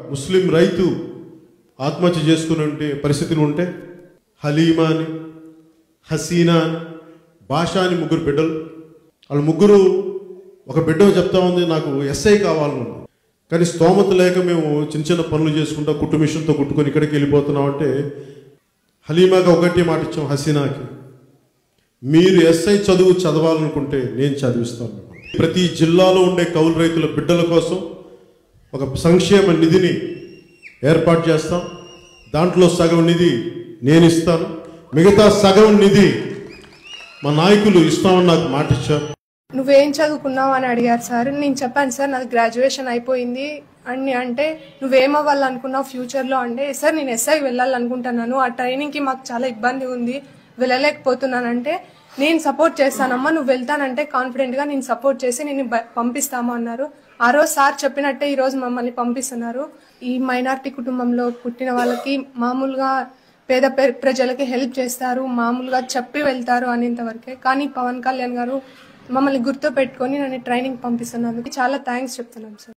ముస్లిం రైతు ఆత్మహత్య చేసుకుని ఉంటే పరిస్థితులు ఉంటే హలీమా అని హసీనా అని భాషా అని ముగ్గురు బిడ్డలు వాళ్ళ ముగ్గురు ఒక బిడ్డ చెప్తా ఉంది నాకు ఎస్ఐ కావాలను కానీ స్తోమత లేక మేము చిన్న చిన్న పనులు చేసుకుంటా కుట్టు మిషన్తో కుట్టుకొని ఇక్కడికి వెళ్ళిపోతున్నాం అంటే హలీమాకి ఒకటి మాట ఇచ్చాం హసీనాకి మీరు ఎస్ఐ చదువు చదవాలనుకుంటే నేను చదివిస్తాను మిమ్మల్ని. ప్రతి జిల్లాలో ఉండే కౌలు రైతుల బిడ్డల కోసం ఒక సంక్షేమ నిధిని ఏర్పాటు చేస్తాం దాంట్లో సగం నిధి నేను ఇస్తాను మిగతా సగం నిధి మా నాయకులు ఇస్తామని నాకు మాట ఇచ్చారు నువ్వేం చదువుకున్నావు అని అడిగారు సార్ నేను చెప్పాను సార్ నాది గ్రాడ్యుయేషన్ అయిపోయింది అని అంటే నువ్వేం అవ్వాలనుకున్నావు ఫ్యూచర్లో అంటే సార్ నేను ఎస్ఐ వెళ్ళాలనుకుంటున్నాను ఆ ట్రైనింగ్కి మాకు చాలా ఇబ్బంది ఉంది వెళ్ళలేకపోతున్నానంటే నేను సపోర్ట్ చేస్తానమ్మా నువ్వు వెళ్తానంటే కాన్ఫిడెంట్గా నేను సపోర్ట్ చేసి నేను బ- పంపిస్తాము అన్నారు ఆ రోజు సార్ చెప్పినట్టే ఈ రోజు మమ్మల్ని పంపిస్తున్నారు ఈ మైనారిటీ కుటుంబంలో పుట్టిన వాళ్ళకి మామూలుగా పేద పె- ప్రజలకి హెల్ప్ చేస్తారు మామూలుగా చెప్పి వెళ్తారు అనేంతవరకే కానీ పవన్ కళ్యాణ్ గారు మమ్మల్ని గుర్తు పెట్టుకొని నన్ను ట్రైనింగ్ పంపిస్తున్నందుకు చాలా థ్యాంక్స్ చెప్తున్నాను సార్